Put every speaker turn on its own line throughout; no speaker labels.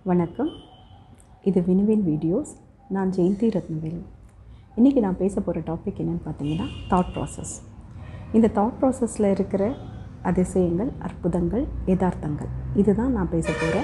வணக்கம் இது வினுவின் வீடியோஸ் நான் ஜெயந்தி ரத்னவேல் இன்றைக்கி நான் பேச போகிற டாபிக் என்னென்னு பார்த்தீங்கன்னா தாட் ப்ராசஸ் இந்த தாட் ப்ராசஸில் இருக்கிற அதிசயங்கள் அற்புதங்கள் யதார்த்தங்கள் இதுதான் நான் பேச போகிற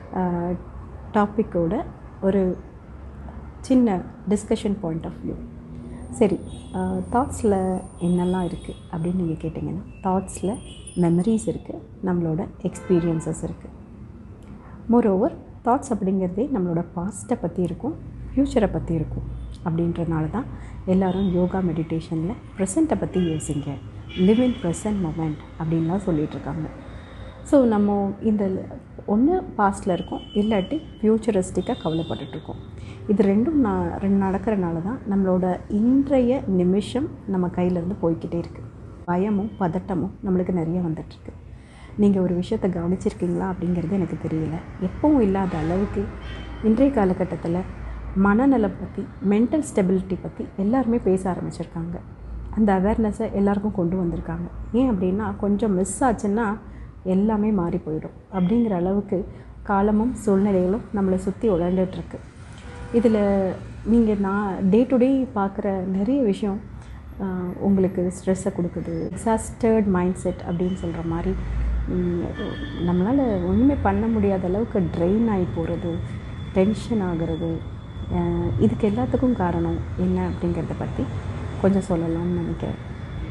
டாப்பிக்கோட ஒரு சின்ன டிஸ்கஷன் பாயிண்ட் ஆஃப் வியூ சரி தாட்ஸில் என்னெல்லாம் இருக்குது அப்படின்னு நீங்கள் கேட்டிங்கன்னா தாட்ஸில் மெமரிஸ் இருக்குது நம்மளோட எக்ஸ்பீரியன்சஸ் இருக்குது மோரோவர் தாட்ஸ் அப்படிங்கிறதே நம்மளோட பாஸ்ட்டை பற்றி இருக்கும் ஃப்யூச்சரை பற்றி இருக்கும் அப்படின்றனால தான் எல்லோரும் யோகா மெடிடேஷனில் ப்ரெசண்ட்டை பற்றி யோசிங்க லிவ் இன் ப்ரெசன்ட் மொமெண்ட் அப்படின்லாம் சொல்லிகிட்ருக்காங்க ஸோ நம்ம இந்த ஒன்று பாஸ்ட்டில் இருக்கோம் இல்லாட்டி ஃப்யூச்சரிஸ்டிக்காக கவலைப்பட்டுட்ருக்கோம் இது ரெண்டும் நான் ரெண்டு நடக்கிறனால தான் நம்மளோட இன்றைய நிமிஷம் நம்ம கையிலேருந்து போய்கிட்டே இருக்குது பயமும் பதட்டமும் நம்மளுக்கு நிறைய வந்துட்டுருக்கு நீங்கள் ஒரு விஷயத்தை கவனிச்சிருக்கீங்களா அப்படிங்கிறது எனக்கு தெரியல எப்பவும் இல்லாத அளவுக்கு இன்றைய காலகட்டத்தில் மனநலம் பற்றி மென்டல் ஸ்டெபிலிட்டி பற்றி எல்லாருமே பேச ஆரம்பிச்சிருக்காங்க அந்த அவேர்னஸை எல்லாருக்கும் கொண்டு வந்திருக்காங்க ஏன் அப்படின்னா கொஞ்சம் மிஸ் ஆச்சுன்னா எல்லாமே மாறி போயிடும் அப்படிங்கிற அளவுக்கு காலமும் சூழ்நிலைகளும் நம்மளை சுற்றி உழண்டுட்டுருக்கு இதில் நீங்கள் நான் டே டு டே பார்க்குற நிறைய விஷயம் உங்களுக்கு ஸ்ட்ரெஸ்ஸை கொடுக்குது எக்ஸாஸ்டர்ட் மைண்ட் செட் அப்படின்னு சொல்கிற மாதிரி நம்மளால் ஒன்றுமே பண்ண முடியாத அளவுக்கு ட்ரெயின் ஆகி போகிறது டென்ஷன் ஆகிறது இதுக்கு எல்லாத்துக்கும் காரணம் என்ன அப்படிங்கிறத பற்றி கொஞ்சம் சொல்லலாம்னு நினைக்கிறேன்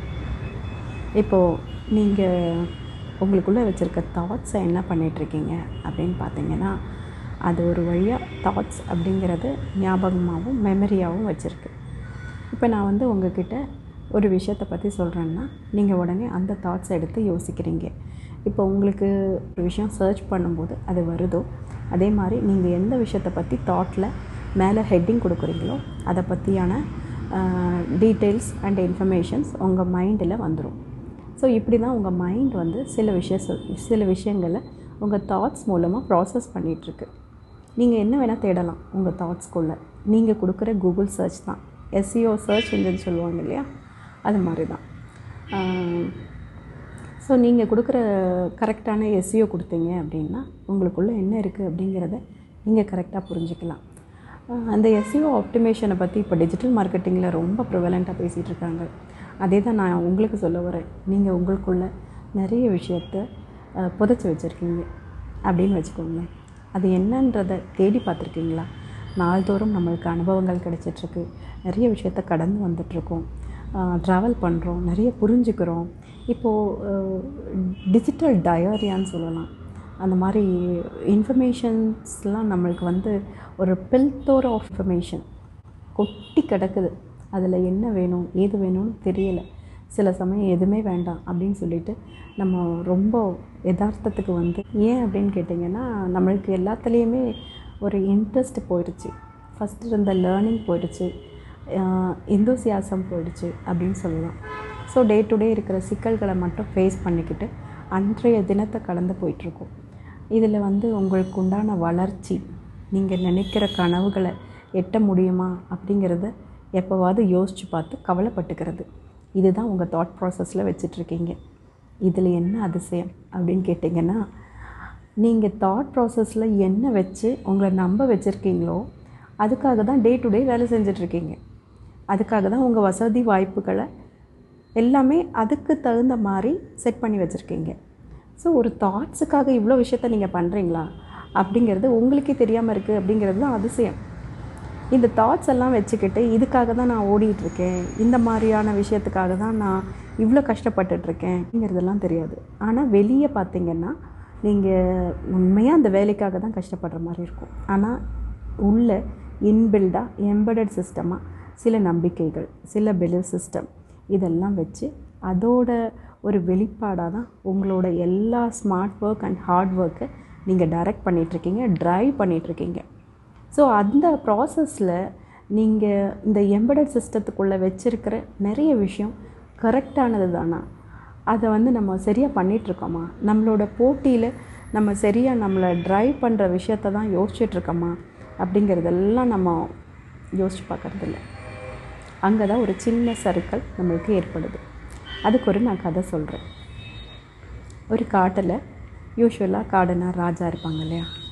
இப்போது நீங்கள் உங்களுக்குள்ளே வச்சுருக்க தாட்ஸை என்ன பண்ணிகிட்ருக்கீங்க அப்படின்னு பார்த்தீங்கன்னா அது ஒரு வழியாக தாட்ஸ் அப்படிங்கிறது ஞாபகமாகவும் மெமரியாகவும் வச்சுருக்கு இப்போ நான் வந்து உங்ககிட்ட ஒரு விஷயத்தை பற்றி சொல்கிறேன்னா நீங்கள் உடனே அந்த தாட்ஸை எடுத்து யோசிக்கிறீங்க இப்போ உங்களுக்கு ஒரு விஷயம் சர்ச் பண்ணும்போது அது வருதோ அதே மாதிரி நீங்கள் எந்த விஷயத்தை பற்றி தாட்டில் மேலே ஹெட்டிங் கொடுக்குறீங்களோ அதை பற்றியான டீட்டெயில்ஸ் அண்ட் இன்ஃபர்மேஷன்ஸ் உங்கள் மைண்டில் வந்துடும் ஸோ இப்படி தான் உங்கள் மைண்ட் வந்து சில விஷய சில விஷயங்களை உங்கள் தாட்ஸ் மூலமாக ப்ராசஸ் பண்ணிகிட்ருக்கு நீங்கள் என்ன வேணால் தேடலாம் உங்கள் தாட்ஸ்குள்ளே நீங்கள் கொடுக்குற கூகுள் சர்ச் தான் எஸ்சிஓ சர்ச் இன்ஜின் சொல்லுவாங்க இல்லையா அது மாதிரி தான் ஸோ நீங்கள் கொடுக்குற கரெக்டான எஸ்சிஓ கொடுத்தீங்க அப்படின்னா உங்களுக்குள்ளே என்ன இருக்குது அப்படிங்கிறத நீங்கள் கரெக்டாக புரிஞ்சுக்கலாம் அந்த எஸ்சிஓ ஆப்டிமேஷனை பற்றி இப்போ டிஜிட்டல் மார்க்கெட்டிங்கில் ரொம்ப ப்ரிவலண்ட்டாக பேசிகிட்டு இருக்காங்க அதே தான் நான் உங்களுக்கு சொல்ல வரேன் நீங்கள் உங்களுக்குள்ள நிறைய விஷயத்த புதைச்சி வச்சுருக்கீங்க அப்படின்னு வச்சுக்கோங்களேன் அது என்னன்றதை தேடி பார்த்துருக்கீங்களா நாள்தோறும் நம்மளுக்கு அனுபவங்கள் கிடைச்சிட்ருக்கு நிறைய விஷயத்த கடந்து வந்துட்ருக்கோம் ட்ராவல் பண்ணுறோம் நிறைய புரிஞ்சுக்கிறோம் இப்போது டிஜிட்டல் டயரியான்னு சொல்லலாம் அந்த மாதிரி இன்ஃபர்மேஷன்ஸ்லாம் நம்மளுக்கு வந்து ஒரு பில்தோர் ஆஃப் இன்ஃபர்மேஷன் கொட்டி கிடக்குது அதில் என்ன வேணும் ஏது வேணும்னு தெரியலை சில சமயம் எதுவுமே வேண்டாம் அப்படின்னு சொல்லிட்டு நம்ம ரொம்ப யதார்த்தத்துக்கு வந்து ஏன் அப்படின்னு கேட்டிங்கன்னா நம்மளுக்கு எல்லாத்துலேயுமே ஒரு இன்ட்ரெஸ்ட் போயிடுச்சு ஃபஸ்ட்டு இருந்த லேர்னிங் போயிடுச்சு எந்தோசியாசம் போயிடுச்சு அப்படின்னு சொல்லலாம் ஸோ டே டு டே இருக்கிற சிக்கல்களை மட்டும் ஃபேஸ் பண்ணிக்கிட்டு அன்றைய தினத்தை கடந்து போயிட்டுருக்கோம் இதில் வந்து உங்களுக்கு உண்டான வளர்ச்சி நீங்கள் நினைக்கிற கனவுகளை எட்ட முடியுமா அப்படிங்கிறத எப்போவாவது யோசித்து பார்த்து கவலைப்பட்டுக்கிறது இதுதான் உங்கள் தாட் ப்ராசஸில் வச்சிட்ருக்கீங்க இதில் என்ன அதிசயம் அப்படின்னு கேட்டிங்கன்னா நீங்கள் தாட் ப்ராசஸில் என்ன வச்சு உங்களை நம்ப வச்சுருக்கீங்களோ அதுக்காக தான் டே டு டே வேலை செஞ்சிட்ருக்கீங்க அதுக்காக தான் உங்கள் வசதி வாய்ப்புகளை எல்லாமே அதுக்கு தகுந்த மாதிரி செட் பண்ணி வச்சுருக்கீங்க ஸோ ஒரு தாட்ஸுக்காக இவ்வளோ விஷயத்த நீங்கள் பண்ணுறீங்களா அப்படிங்கிறது உங்களுக்கே தெரியாமல் இருக்குது அப்படிங்கிறது தான் அதிசயம் இந்த தாட்ஸ் எல்லாம் வச்சுக்கிட்டு இதுக்காக தான் நான் ஓடிட்டுருக்கேன் இந்த மாதிரியான விஷயத்துக்காக தான் நான் இவ்வளோ கஷ்டப்பட்டுட்ருக்கேன் அப்படிங்கிறதெல்லாம் தெரியாது ஆனால் வெளியே பார்த்திங்கன்னா நீங்கள் உண்மையாக அந்த வேலைக்காக தான் கஷ்டப்படுற மாதிரி இருக்கும் ஆனால் உள்ள இன்பில்டாக எம்படட் சிஸ்டமாக சில நம்பிக்கைகள் சில பிலீவ் சிஸ்டம் இதெல்லாம் வச்சு அதோட ஒரு வெளிப்பாடாக தான் உங்களோட எல்லா ஸ்மார்ட் ஒர்க் அண்ட் ஹார்ட் ஒர்க்கை நீங்கள் டைரக்ட் பண்ணிகிட்ருக்கீங்க ட்ரைவ் பண்ணிகிட்ருக்கீங்க ஸோ அந்த ப்ராசஸில் நீங்கள் இந்த எம்படட் சிஸ்டத்துக்குள்ளே வச்சுருக்கிற நிறைய விஷயம் கரெக்டானது தானா அதை வந்து நம்ம சரியாக பண்ணிகிட்ருக்கோமா நம்மளோட போட்டியில் நம்ம சரியாக நம்மளை ட்ரைவ் பண்ணுற விஷயத்த தான் யோசிச்சுட்ருக்கோமா அப்படிங்கிறதெல்லாம் நம்ம யோசிச்சு பார்க்குறதில்ல அங்கே தான் ஒரு சின்ன சர்க்கிள் நம்மளுக்கு ஏற்படுது அதுக்கு ஒரு நான் கதை சொல்கிறேன் ஒரு காட்டில் யூஸ்வலாக காடனார் ராஜா இருப்பாங்க இல்லையா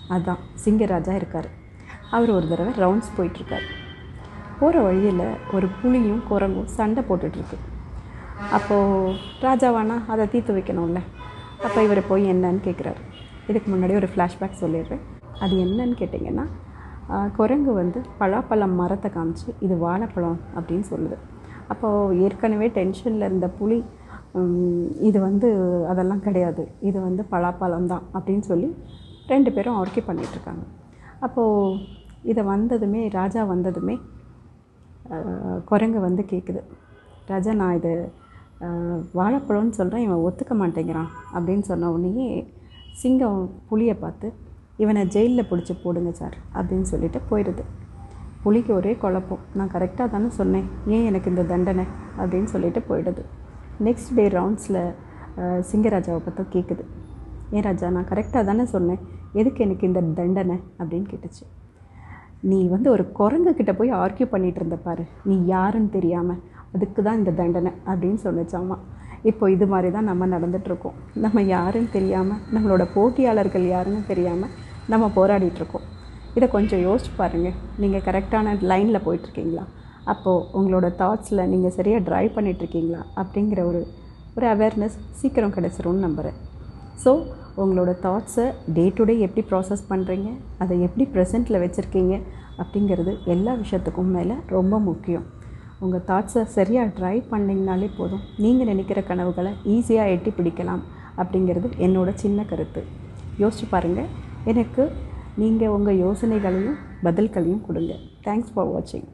அதான் சிங்கராஜா இருக்கார் அவர் ஒரு தடவை ரவுண்ட்ஸ் போயிட்டுருக்காரு போகிற வழியில் ஒரு புலியும் குரங்கும் சண்டை போட்டுட்ருக்கு அப்போது ராஜாவானா அதை தீர்த்து வைக்கணும்ல அப்போ இவர் போய் என்னன்னு கேட்குறாரு இதுக்கு முன்னாடி ஒரு ஃப்ளாஷ்பேக் சொல்லிடுறேன் அது என்னன்னு கேட்டிங்கன்னா ஆஹ், குரங்கு வந்து பலாப்பழம் மரத்தை காமிச்சு இது வாழைப்பழம் அப்படின்னு சொல்லுது அப்போது ஏற்கனவே டென்ஷனில் இருந்த புலி உம், இது வந்து அதெல்லாம் கிடையாது இது வந்து பலாப்பழம் தான் அப்படின்னு சொல்லி ரெண்டு பேரும் ஆர்கே பண்ணிகிட்ருக்காங்க அப்போது இதை வந்ததுமே ராஜா வந்ததுமே ஆஹ், குரங்கு வந்து கேட்குது ராஜா நான் இது ஆஹ், வாழைப்பழம்னு சொல்கிறேன் இவன் ஒத்துக்க மாட்டேங்கிறான் அப்படின்னு சொன்ன உடனேயே சிங்கம் புலியை பார்த்து இவனை ஜெயிலில் பிடிச்சி போடுங்க சார் அப்படின்னு சொல்லிட்டு போயிடுது புலிக்கு ஒரே குழப்பம் நான் கரெக்டாக தானே சொன்னேன் ஏன் எனக்கு இந்த தண்டனை அப்படின்னு சொல்லிட்டு போயிடுது நெக்ஸ்ட் டே ரவுண்ட்ஸில் சிங்கராஜாவை பார்த்தா கேட்குது ஏன் ராஜா நான் கரெக்டாக தானே சொன்னேன் எதுக்கு எனக்கு இந்த தண்டனை அப்படின்னு கேட்டுச்சு நீ வந்து ஒரு குரங்கு கிட்ட போய் ஆர்கியூ பண்ணிட்டு இருந்த பாரு நீ யாருன்னு தெரியாமல் அதுக்கு தான் இந்த தண்டனை அப்படின்னு சொன்னிச்சாமா இப்போ இது மாதிரி தான் நம்ம நடந்துகிட்ருக்கோம் நம்ம யாருன்னு தெரியாமல் நம்மளோட போட்டியாளர்கள் யாருன்னு தெரியாமல் நம்ம போராடிட்டு இருக்கோம் இதை கொஞ்சம் யோசிச்சு பாருங்கள் நீங்கள் கரெக்டான லைனில் போயிட்டுருக்கீங்களா அப்போது உங்களோட தாட்ஸில் நீங்கள் சரியாக ட்ரைவ் பண்ணிகிட்ருக்கீங்களா அப்படிங்கிற ஒரு ஒரு அவேர்னஸ் சீக்கிரம் கிடச்சிரும்னு நம்புகிறேன் ஸோ உங்களோட தாட்ஸை டே டு டே எப்படி ப்ராசஸ் பண்ணுறீங்க அதை எப்படி ப்ரெசென்ட்டில் வச்சுருக்கீங்க அப்படிங்கிறது எல்லா விஷயத்துக்கும் மேலே ரொம்ப முக்கியம் உங்கள் தாட்ஸை சரியாக ட்ரைவ் பண்ணிங்கனாலே போதும் நீங்கள் நினைக்கிற கனவுகளை ஈஸியாக எட்டி பிடிக்கலாம் அப்படிங்கிறது என்னோட சின்ன கருத்து யோசிச்சு பாருங்கள் எனக்கு நீங்கள் உங்கள் யோசனைகளையும் பதில்களையும் கொடுங்க தேங்க்ஸ் ஃபார் வாட்சிங்